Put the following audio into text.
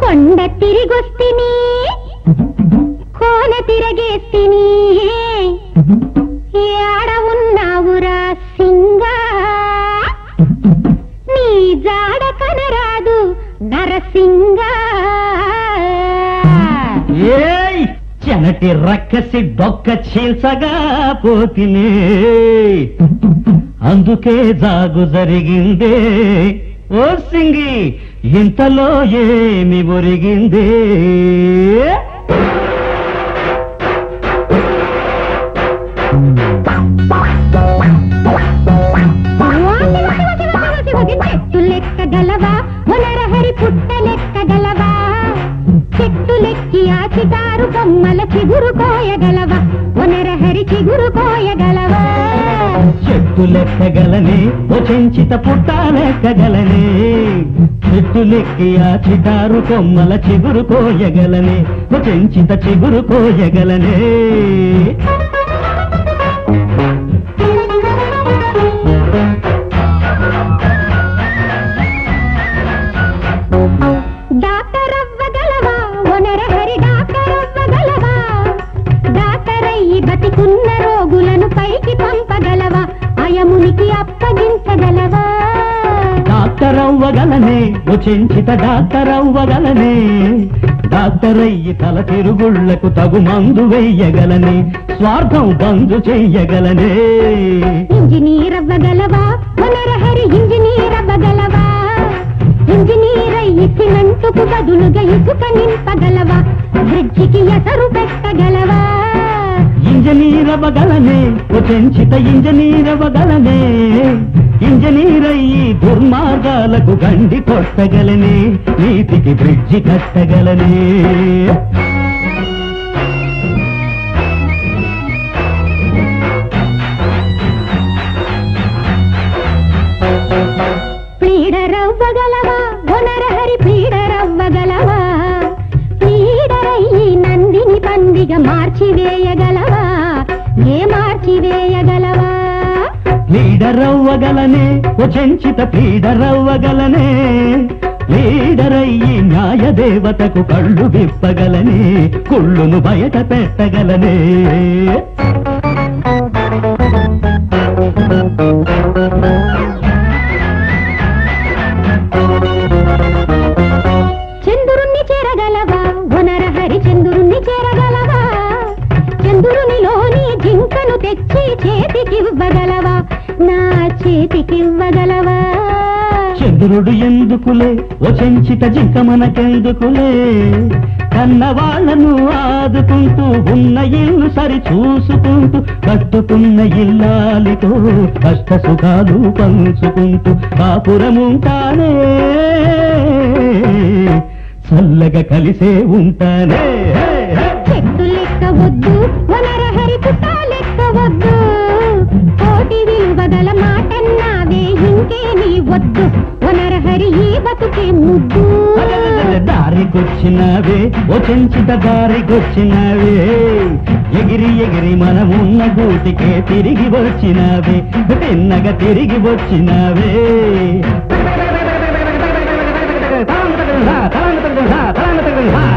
కొండ తిరిగొస్తిని కోన తిరగేస్తిని ఏడ ఉన్నావురా సింగా నీ జాడ కనరాదు నరసింగా ఏయ్ చెనటి రక్కసి డొక్క చీల్చగా పోతినే అందుకే జాగు జరిగిందే ఓ సింగి ఇంతలో ఏమి ఒరిగిందే చెట్టు లెక్క గలవా మునరహరి పుట్ట లెక్క గలవా చెట్టు లెక్కి ఆ చిటారు బొమ్మల చిగురు కోయగలవా మునరహరి చిగురు కోయగలవా చెట్టు లెక్కగలనే ఓ చెంచిత పుట్ట లెక్కగలనే చెట్టు లెక్కి ఆ చిటారు కొమ్మల చిగురు కోయగలనే ఓ చెంచిత చిగురు కోయగలనే డాక్టర్ అవ్వగలవా ఒనరహరి డాక్టర్ అవ్వగలవా డాక్టర్ అయ్యి బతికున్న రోగులను పైకి పంపగలవా అయమునికి అప్పగించగలవా డాక్టర్ అవ్వగలనే ఓ చెంచిత డాక్టర్ అవ్వగలనే డాక్టర్ అయ్యి తల తిరుగుళ్లకు తగు మందు వెయ్యగలనే స్వార్థం బంధు చెయ్యగలనే ఇంజనీర్ అవ్వగలవా ఒనరహరి ఇంజనీర్ అవ్వగలవా ఇంజనీర్ అయ్యి సిమెంటుకు బదులుగా ఇసుక నింపగలవా బ్రిడ్జికి ఎసరు పెట్టగలవా ఇంజనీర్ అవ్వగలనే ఓ చెంచిత ఇంజనీర్ అవ్వగలనే ఇంజనీర్ అయ్యి దుర్మార్గాలకు గండి కొట్టగలనే నీతికి బ్రిడ్జి కట్టగలనే పీడరవ్వగలవా ఒనరహరి పీడరవ్వగలవా పీడరయ్యి నందిని పందిగా మార్చివేయగలవా ఏ మార్చివేయగలవా లీడరవ్వగలనే ఓ చెంచిత పీడరవ్వగలనే లీడరయ్యి న్యాయ దేవతకు కళ్ళు విప్పగలనే కుళ్ళును బయట పెట్టగలనే చంద్రుణ్ణి చేరగలవా ఒనరహరి చంద్రుణ్ణి చేరగలవా చంద్రునిలోని జింకను తెచ్చి చేతికివ్వగలవా నా చేతికివ్వగలవా చంద్రుడు ఎందుకులే ఓ చెంచిత జింక మనకెందుకులే కన్న వాళ్ళను ఆదుకుంటూ ఉన్న ఇల్లు సరి చూసుకుంటూ కట్టుకున్న ఇల్లాలితో కష్ట సుఖాలు పంచుకుంటూ కాపురముంటానే చల్లగా కలిసే ఉంటానే హే, హే. చెట్టు లెక్క వద్దు వనరహరి పుట్ట లెక్క వద్దు కోటి విలువగల మాటన్నావే ఇంకేమీ వద్దు వనరహరి ఈ బతుకే ముద్దు అలలలల దారికొచ్చినావే ఓ చెంచిత దారికొచ్చినావే ఎగిరి ఎగిరి మనమున్న గూటికే తిరిగి వచ్చినావే తిన్నగా తిరిగి వచ్చినావే తాళం తగలరా, తాళం తగలరా, తాళం తగలరా, తాళం తగలరా.